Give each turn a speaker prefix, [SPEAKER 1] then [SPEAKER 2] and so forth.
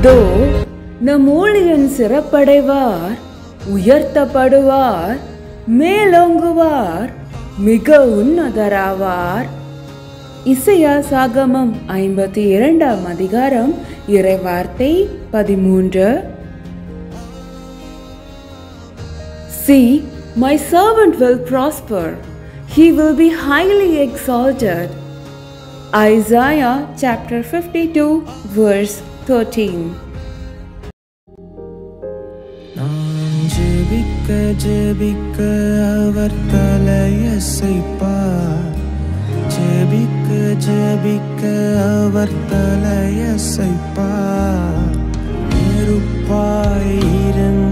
[SPEAKER 1] இதோ நம் ஊழியன் சிறப்படைவார் உயர்த்தப்படுவார் மேலோங்குவார் மிக உன்னதராவார் இசையா சாகமம் ஐம்பத்தி இரண்டாம் அதிகாரம் இறைவார்த்தை பதிமூன்று See, my servant will prosper. He will be highly exalted. Isaiah chapter 52, verse 13.
[SPEAKER 2] நான் ஜெபிக்க ஜெபிக்க அவர் தலையசைப்பார் ஜெபிக்க ஜெபிக்க அவர் தலையசைப்பார் நெருப்பாய் இருந்த